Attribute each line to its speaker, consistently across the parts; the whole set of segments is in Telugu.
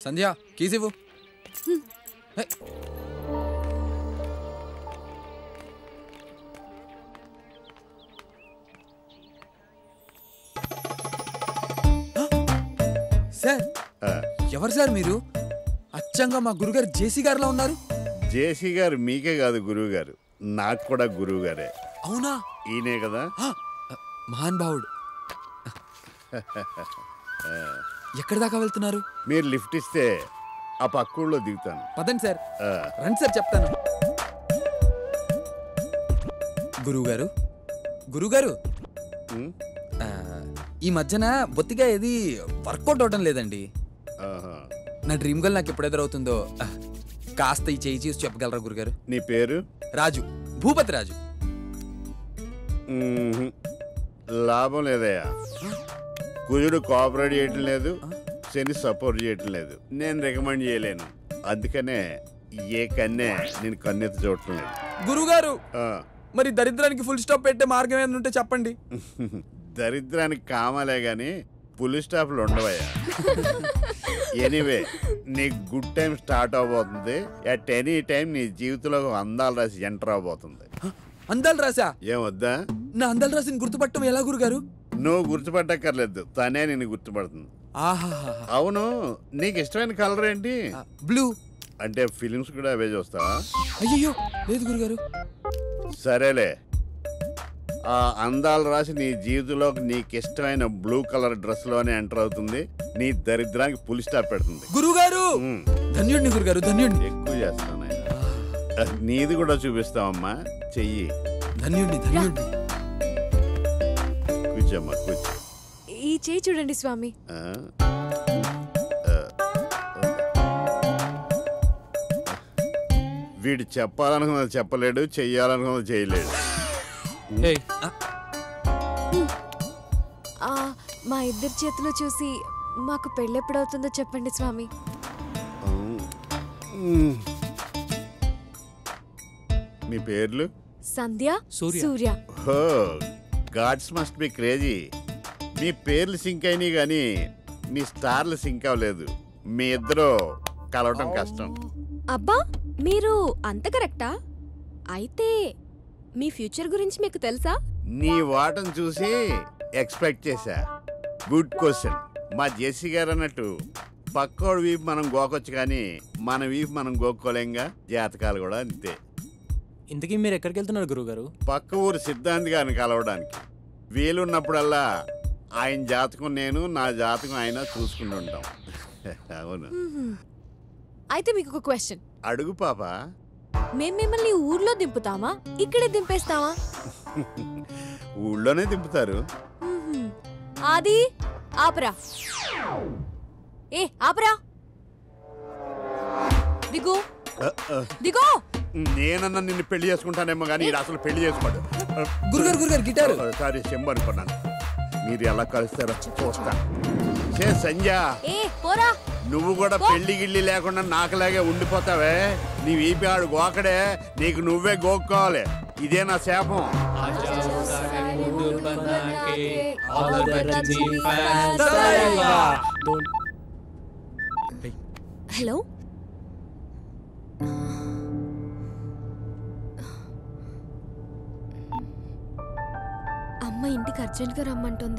Speaker 1: సంధ్య కీస్ ఇవ్వు హే. సార్
Speaker 2: ఆ,
Speaker 1: ఎవరు సార్ మీరు అచ్చంగా మా గురుగారు జేసీ గారిలో ఉన్నారు
Speaker 2: జేసీ గారు మీకే కాదు గురువు గారు నాకు కూడా గురువు గారే
Speaker 1: అవునా
Speaker 2: ఈయనే కదా
Speaker 1: ఆ, మహాన్ భావుడు ఎక్కడి దాకా వెళ్తున్నారు
Speaker 2: మీరు లిఫ్ట్ ఇస్తే ఆ పక్కూళ్ళో దిగుతాను
Speaker 1: పదండి సార్
Speaker 2: ఆ,
Speaker 1: రండి సార్ చెప్తాను గురువుగారు గురువుగారు
Speaker 2: ఉమ్,
Speaker 1: ఆ, ఈ మధ్యన బొత్తిగా ఏది వర్కౌట్ అవడం లేదండి
Speaker 2: ఆహా.
Speaker 1: నా డ్రీమ్ గర్ల్ నాకు ఎప్పుడు ఎదురవుతుందో ఆ, కాస్త ఈ చేయి చూసి చెప్పగలరా గురుగారు
Speaker 2: నీ పేరు
Speaker 1: రాజు భూపతి రాజు
Speaker 2: ఉమ్హు. లాభం లేదయ్యా కుజుడు కోఆపరేట్ చేయటం లేదు శని సపోర్ట్ చేయటం లేదు నేను రికమెండ్ చేయలేను అందుకనే ఏ కన్నే నేను కన్నెత్తి చూడటం లేదు
Speaker 1: గురువుగారు
Speaker 2: ఆ,
Speaker 1: మరి దరిద్రానికి ఫుల్ స్టాప్ పెట్టే మార్గం ఏమైనా ఉంటే చెప్పండి
Speaker 2: దరిద్రానికి కామాలే గాని పులి స్టాప్లు ఉండవయ్యా ఎనీవే నీ గుడ్ టైం స్టార్ట్ అవబోతుంది అట్ ఎనీ టైం నీ జీవితంలో ఒక అందాలు రాసి ఎంటర్ అవబోతుంది
Speaker 1: హ, అందాలు రాసా
Speaker 2: ఏమొద్దా
Speaker 1: నా అందాలు రాసిన గుర్తుపట్టం ఎలా గురుగారు
Speaker 2: నువ్వు గుర్తుపట్టక్కర్లేదు తనే నేను గుర్తుపడుతుంది
Speaker 1: ఆహాహా
Speaker 2: అవును నీకు ఇష్టమైన కలర్ ఏంటి
Speaker 1: బ్లూ
Speaker 2: అంటే ఫిలిమ్స్ కూడా అవే చూస్తావా
Speaker 1: అయ్యయ్యో లేదు గురుగారు
Speaker 2: సరేలే ఆ అందాలు రాసి నీ జీవితంలోకి నీకు ఇష్టమైన బ్లూ కలర్ డ్రెస్ లోనే ఎంటర్ అవుతుంది నీ దరిద్రానికి పులి స్టాప్ పెడుతుంది
Speaker 1: గురుగారు
Speaker 2: ఉమ్,
Speaker 1: ధన్యుడిని గురుగారు ధన్యుడిని
Speaker 2: ఎక్కువ చేస్తాను ఆయన నీది కూడా చూపిస్తావమ్మా చెయ్యి
Speaker 3: ధన్యుడిని ధన్యుడిని
Speaker 2: కూర్చోమ్మా కూర్చో
Speaker 4: ఈ చేయి చూడండి స్వామి
Speaker 2: ఆ? ఆ. వీడు చెప్పాలనుకున్నది చెప్పలేడు చెయ్యాలనుకున్నది చేయలేడు
Speaker 3: ఏయ్
Speaker 4: ఆ, మా ఇద్దరి చేతిలో చూసి మాకు పెళ్ళెప్పుడవుతుందో చెప్పండి స్వామి
Speaker 2: ఉమ్. మీ పేర్లు
Speaker 4: సంధ్య
Speaker 3: Surya.
Speaker 4: Surya
Speaker 2: oh gods must be crazy మీ పేర్లు సింక్ అయినాయి కానీ మీ స్టార్లు సింక్ అవ్వలేదు మీ ఇద్దరు కలవటం కష్టం
Speaker 5: అబ్బా మీరు అంత కరెక్టా అయితే మీ ఫ్యూచర్ గురించి మీకు తెలుసా
Speaker 2: నీ వాటం చూసి ఎక్స్పెక్ట్ చేశా గుడ్ క్వశ్చన్ మా జెస్సీ గారు అన్నట్టు పక్కోడు వీపు మనం గోకొచ్చు కానీ మన వీపు మనం గోక్కోలేంగా జాతకాలు కూడా అంతే
Speaker 3: ఇంతకీ మీరు ఎక్కడికి వెళ్తున్నారు గురుగారు
Speaker 2: పక్క ఊరు సిద్ధాంత్ గారిని కలవడానికి వీలున్నప్పుడల్లా ఆయన జాతకం నేను నా జాతకం ఆయన చూసుకుంటుంటాం అవును
Speaker 4: మ్మ్హ్మ్. అయితే మీకు ఒక క్వశ్చన్
Speaker 2: అడుగు పాప
Speaker 4: మేం మిమ్మల్ని ఊర్లో దింపుతామా ఇక్కడే దింపేస్తామా
Speaker 2: ఊళ్ళోనే దింపుతారు
Speaker 4: మ్మ్హ్మ్. ఆది ఆపరా ఏ ఆపరా దిగు
Speaker 2: అ, అ,
Speaker 4: దిగో
Speaker 2: నేనన్నా నిన్ను పెళ్లి చేసుకుంటానేమో కానీ ఈడు అసలు పెళ్లి చేసుకోడు
Speaker 1: గురుగారు గురుగారు గిటారు
Speaker 2: సారీ చెంబు అనుకున్నాను మీరు ఎలా కలుస్తారో చూస్తా చే సంజ
Speaker 4: ఏ పోరా
Speaker 2: నువ్వు కూడా పెళ్లి గిళ్ళి లేకుండా నాకులాగే ఉండిపోతావే నీ వీపి ఆడు గోకడే నీకు నువ్వే గోక్కోవాలి ఇదే నా శాపం
Speaker 4: హలో అమ్మ ఇంటికి అర్జెంట్గా రమ్మంటుంది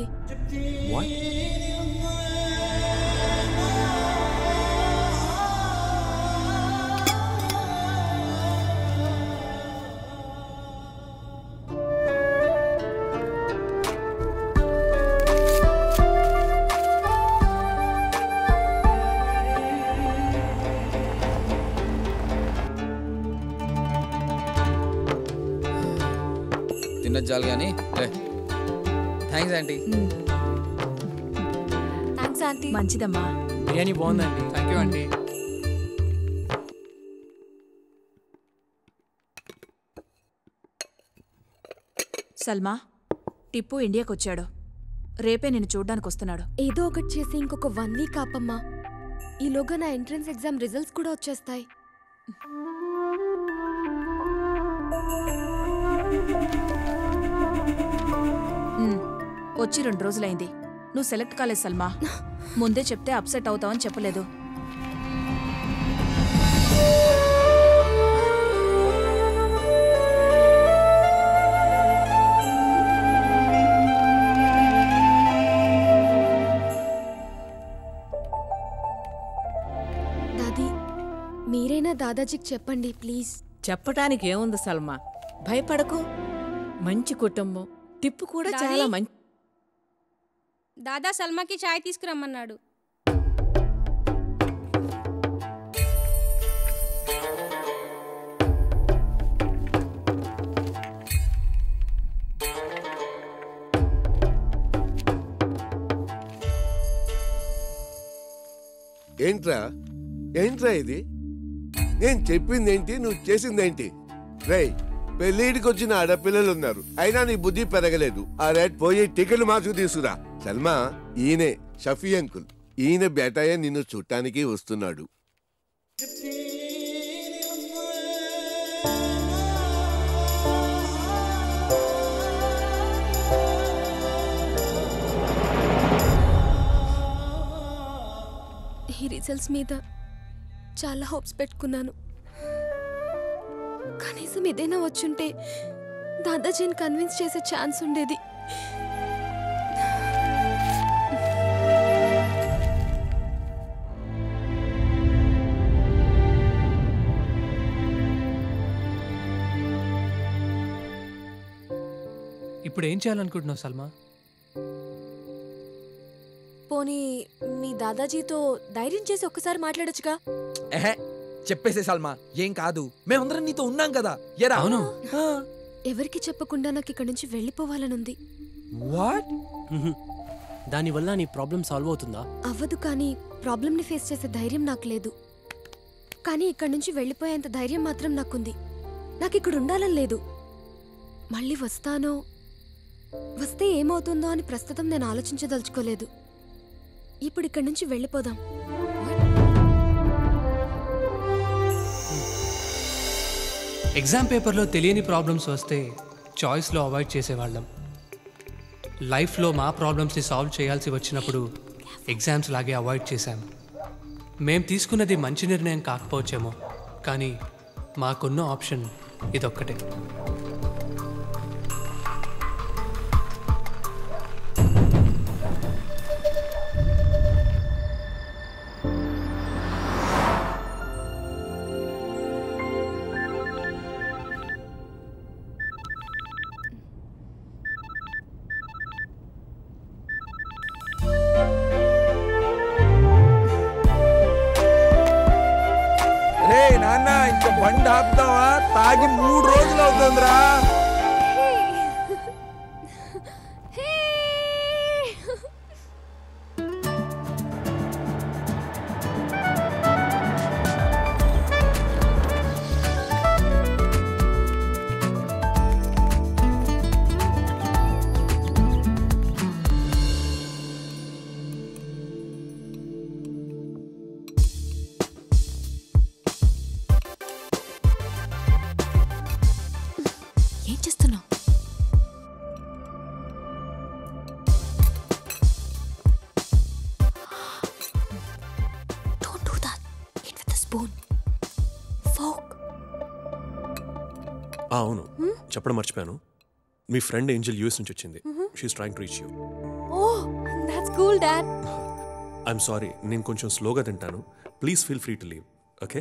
Speaker 1: తిన్నది చాలు కానీ థ్యాంక్స్ ఆంటీ
Speaker 4: థ్యాంక్స్ ఆంటీ
Speaker 5: మంచిదమ్మా
Speaker 3: బిర్యానీ బాగుందండి థ్యాంక్ యూ అండి
Speaker 5: సల్మా టిప్పు ఇండియాకి వచ్చాడు రేపే నిన్ను చూడ్డానికి వస్తున్నాడు
Speaker 4: ఏదో ఒకటి చేసి ఇంకొక వన్ వీక్ ఆపమ్మా ఈలోగా నా ఎంట్రన్స్ ఎగ్జామ్ రిజల్ట్స్ కూడా వచ్చేస్తాయి
Speaker 5: ఉమ్, వచ్చి రెండు రోజులైంది నువ్వు సెలెక్ట్ కాలేదు సల్మా ముందే చెప్తే అప్సెట్ అవుతావని చెప్పలేదు
Speaker 4: మీరైనా దాదాజీకి చెప్పండి ప్లీజ్
Speaker 6: చెప్పటానికి ఏముంది సల్మా భయపడకు మంచి కుటుంబం టిప్పు కూడా
Speaker 5: దాదీ?
Speaker 6: చాలా మంచి
Speaker 5: దాదా సల్మాకి చాయ్ తీసుకురమ్మన్నాడు
Speaker 7: ఏంట్రా ఏంట్రా ఇది నేను చెప్పిందేంటి నువ్వు చేసిందేంటి రేయ్ పెళ్ళిడికి వచ్చిన ఆడపిల్లలు ఉన్నారు అయినా నీ బుద్ధి పెరగలేదు ఆ రేట్ పోయి టికెట్ మార్చుకు తీసుకురా సల్మా ఈయనే షఫీ అంకుల్ ఈయన బేటాయే నిన్ను చుట్టానికి వస్తున్నాడు
Speaker 4: ఈ రిజల్ట్స్ మీద చాలా హోప్స్ పెట్టుకున్నాను కనీసం ఏదైనా వచ్చుంటే దాదాజీని కన్విన్స్ చేసే ఛాన్స్ ఉండేది
Speaker 3: ఇప్పుడు ఏం చేయాలనుకుంటున్నావు సల్మా
Speaker 4: పోనీ మీ దాదాజీతో ధైర్యం చేసి ఒక్కసారి మాట్లాడొచ్చుగా
Speaker 1: ఎహే చెప్పేసే సల్మా ఏం కాదు మేమందరం నీతో ఉన్నాం కదా ఎరా
Speaker 3: అవును
Speaker 4: ఎవరికి చెప్పకుండా నాకు ఇక్కడి నుంచి వెళ్ళిపోవాలనుంది
Speaker 1: వాట్
Speaker 3: దానివల్ల నీ ప్రాబ్లం సాల్వ్ అవుతుందా
Speaker 4: అవ్వదు కానీ ప్రాబ్లమ్ని ఫేస్ చేసే ధైర్యం నాకు లేదు కానీ ఇక్కడి నుంచి వెళ్ళిపోయేంత ధైర్యం మాత్రం నాకుంది నాకు ఇక్కడ ఉండాలని లేదు మళ్ళీ వస్తానో వస్తే ఏమవుతుందో అని ప్రస్తుతం నేను ఆలోచించదలుచుకోలేదు ఇప్పుడు ఇక్కడి నుంచి వెళ్ళిపోదాం
Speaker 3: ఎగ్జామ్ పేపర్లో తెలియని ప్రాబ్లమ్స్ వస్తే చాయిస్లో అవాయిడ్ చేసేవాళ్ళం లైఫ్లో మా ప్రాబ్లమ్స్ని సాల్వ్ చేయాల్సి వచ్చినప్పుడు ఎగ్జామ్స్ లాగే అవాయిడ్ చేశాం మేం తీసుకున్నది మంచి నిర్ణయం కాకపోవచ్చేమో కానీ మాకున్న ఆప్షన్ ఇదొక్కటే
Speaker 1: రే నాన్న ఇంక బండి ఆపుతావా తాగి మూడు రోజులు అవుతుందిరా
Speaker 4: ఏం చేస్తున్నావు Don't do that. Eat with a spoon. Fork.
Speaker 8: ఆ, అవును చెప్పడం మర్చిపోయాను మీ ఫ్రెండ్ ఏంజల్ యూఎస్ నుంచి వచ్చింది she's trying to reach you
Speaker 4: Oh, that's cool, Dad.
Speaker 8: I'm sorry నేను కొంచెం స్లోగా తింటాను please feel free to leave okay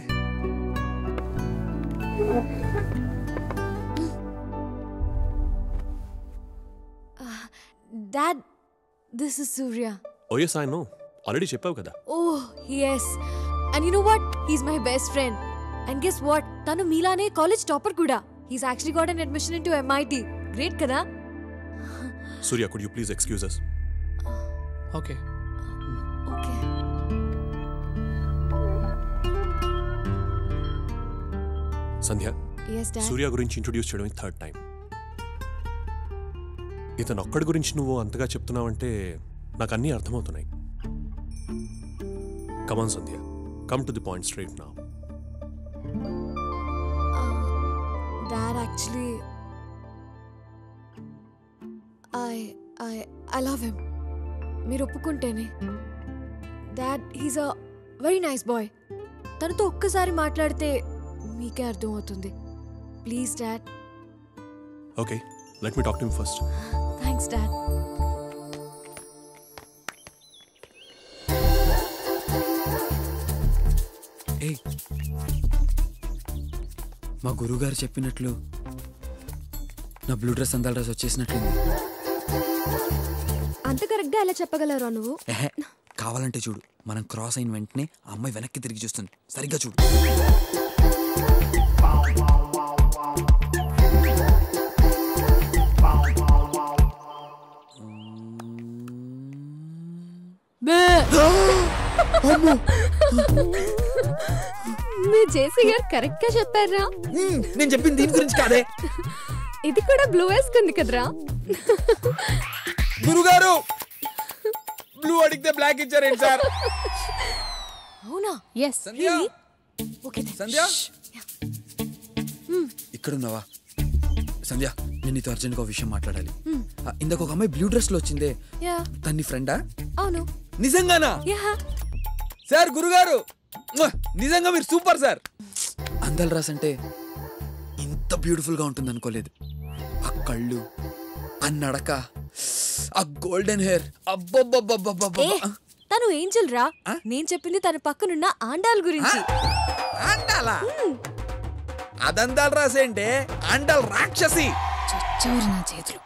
Speaker 4: Dad, this is Surya.
Speaker 8: Oh yes I know already చెప్పావు కదా
Speaker 4: Oh, yes. And you know what? He's my best friend. And guess what? తను మీలానే కాలేజ్ టాపర్ కూడా he's actually got an admission in to MIT great కదా
Speaker 8: Surya could you please excuse us
Speaker 3: okay
Speaker 4: okay
Speaker 8: Sandhya
Speaker 4: yes dad
Speaker 8: Surya గురించి ఇంట్రొడ్యూస్ చేయడం థర్డ్ టైం ఇతను ఒక్కడి గురించి నువ్వు అంతగా చెప్తున్నావంటే నాకు అన్నీ అర్థమవుతున్నాయి come on Sandhya come to the point straight నా
Speaker 4: dad actually I I I love him మీరు ఒప్పుకుంటేనే dad he's a very nice boy తనతో ఒక్కసారి మాట్లాడితే మీకే అర్థమవుతుంది please dad
Speaker 8: okay let me talk to first
Speaker 4: thanks dad
Speaker 1: hey మా గురువుగారు చెప్పినట్లు నా బ్లూ డ్రెస్ అందాల డ్రెస్ వచ్చేసినట్లుంది
Speaker 4: అంత కరెక్ట్గా ఎలా చెప్పగలరా నువ్వు
Speaker 1: ఎహే కావాలంటే చూడు మనం క్రాస్ అయిన వెంటనే ఆ అమ్మాయి వెనక్కి తిరిగి చూస్తుంది సరిగ్గా చూడు
Speaker 5: మీ జేసీ గారు కరెక్ట్ గా చెప్పారా
Speaker 1: హ్మ్, నేను చెప్పింది దీని గురించి కాదే
Speaker 5: ఇది కూడా బ్లూ వేసుకుంది కదరా
Speaker 1: గురుగారు బ్లూ అడిగితే బ్లాక్ ఇచ్చారేంటి సార్
Speaker 5: అవునా ఎస్
Speaker 1: సంధ్య
Speaker 5: ఓకే
Speaker 1: సంధ్య ఇక్కడున్నావా సంధ్య నేను నీతో అర్జెంట్గా ఒక విషయం మాట్లాడాలి ఆ, ఇందాక ఒక అమ్మాయి బ్లూ డ్రెస్ లో వచ్చిందే
Speaker 5: యా
Speaker 1: తన్ని ఫ్రెండా
Speaker 5: అవును
Speaker 1: నిజంగానా
Speaker 5: యా
Speaker 1: సార్ గురుగారు మ్వా! నిజంగా మీరు సూపర్ సార్ అందల్ రాస్ అంటే ఇంత బ్యూటిఫుల్ గా ఉంటుంది అనుకోలేదు ఆ కళ్ళు ఆ నడక ఆ గోల్డెన్ హెయిర్ అబ్బబ్బబ్బబ్బబ్బబ్బ
Speaker 5: ఏ తను ఏంజల్ రా నేను చెప్పింది తన పక్కనున్న ఆండాల్ గురించి
Speaker 1: అండాలా అదందాలు రాసేంటే అండాల్ రాక్షసి
Speaker 5: చచ్చూరు నా చేతులు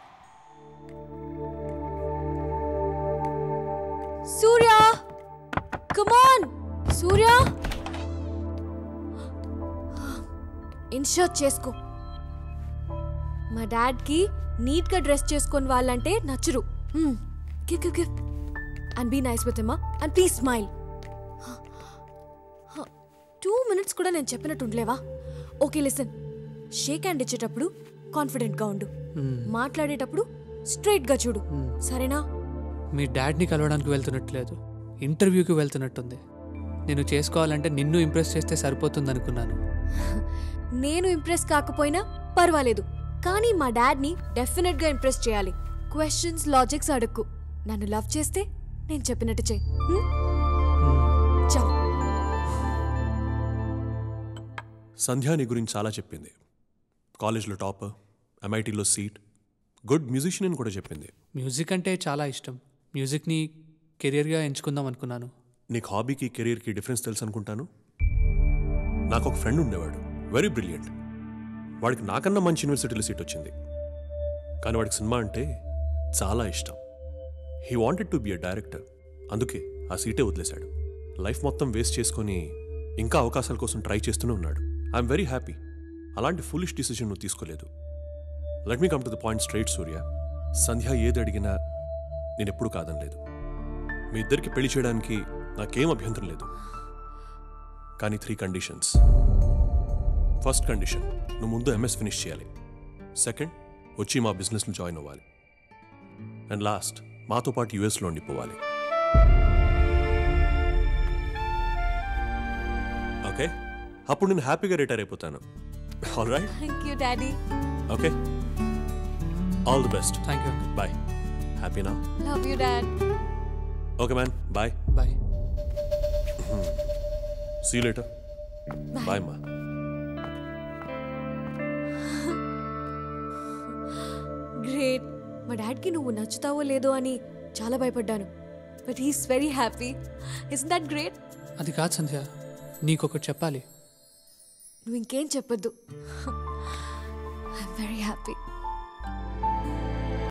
Speaker 5: సూర్య కమాన్ సూర్య ఇన్షర్ట్ చేసుకో మా డాడ్కి నీట్గా డ్రెస్ చేసుకొని వాళ్ళంటే నచ్చరు give give give and be nice with Emma and please smile two minutes కూడా నేను చెప్పినట్టు ఉండలేవా ఓకే లిసన్ షేక్ హ్యాండ్ ఇచ్చేటప్పుడు కాన్ఫిడెంట్గా ఉండు మాట్లాడేటప్పుడు స్ట్రైట్గా చూడు సరేనా
Speaker 3: మీ డాడ్ని కలవడానికి వెళ్తున్నట్లేదు ఇంటర్వ్యూకి వెళ్తున్నట్టుంది నేను చేసుకోవాలంటే నిన్ను ఇంప్రెస్ చేస్తే సరిపోతుంది అనుకున్నాను
Speaker 5: నేను ఇంప్రెస్ కాకపోయినా పర్వాలేదు కానీ మా డాడ్ని డెఫినెట్గా ఇంప్రెస్ చేయాలి క్వశ్చన్స్ లాజిక్స్ అడక్కు నన్ను లవ్ చేస్తే నేను చెప్పినట్టు చెయ్యి హ్మ్? చలో
Speaker 8: సంధ్య నీ గురించి చాలా చెప్పింది కాలేజ్లో టాపర్ ఎంఐటీలో సీట్ గుడ్ మ్యూజిషియన్ అని కూడా చెప్పింది
Speaker 3: మ్యూజిక్ అంటే చాలా ఇష్టం మ్యూజిక్ని కెరియర్గా ఎంచుకుందాం అనుకున్నాను
Speaker 8: నీకు హాబీకి కెరీర్కి డిఫరెన్స్ తెలుసు అనుకుంటాను నాకు ఒక ఫ్రెండ్ ఉండేవాడు వెరీ బ్రిలియంట్ వాడికి నాకన్నా మంచి యూనివర్సిటీలో సీట్ వచ్చింది కానీ వాడికి సినిమా అంటే చాలా ఇష్టం he wanted to be a director అందుకే ఆ సీటే వదిలేశాడు లైఫ్ మొత్తం వేస్ట్ చేసుకొని ఇంకా అవకాశాల కోసం ట్రై చేస్తూనే ఉన్నాడు ఐఎమ్ వెరీ హ్యాపీ అలాంటి ఫులిష్ డిసిషన్ నువ్వు తీసుకోలేదు let me come to the point straight Surya Sandhya ఏది అడిగినా నేను ఎప్పుడూ కాదనలేదు మీ ఇద్దరికి పెళ్లి చేయడానికి నాకేం అభ్యంతరం లేదు కానీ త్రీ కండిషన్స్ ఫస్ట్ కండిషన్ నువ్వు ముందు ఎంఎస్ ఫినిష్ చేయాలి సెకండ్ వచ్చి మా బిజినెస్లో జాయిన్ అవ్వాలి అండ్ లాస్ట్ మాతో పాటు యుఎస్లో ఉండిపోవాలి ఓకే అప్పుడు నేను హ్యాపీగా రిటైర్ అయిపోతాను all right
Speaker 5: thank you daddy
Speaker 8: okay all the best
Speaker 3: thank you
Speaker 8: bye హ్యాపీనా
Speaker 5: love you dad
Speaker 8: okay man bye
Speaker 3: bye
Speaker 8: see later bye మా
Speaker 5: గ్రేట్ మా డాడ్కి నువ్వు నచ్చుతావో లేదో అని చాలా భయపడ్డాను but he's very happy is that great
Speaker 3: అది కాదు సంధ్య నీకొకటి చెప్పాలి
Speaker 5: నువ్వు ఇంకేం చెప్పొద్దు ఐఎమ్ వెరీ హ్యాపీ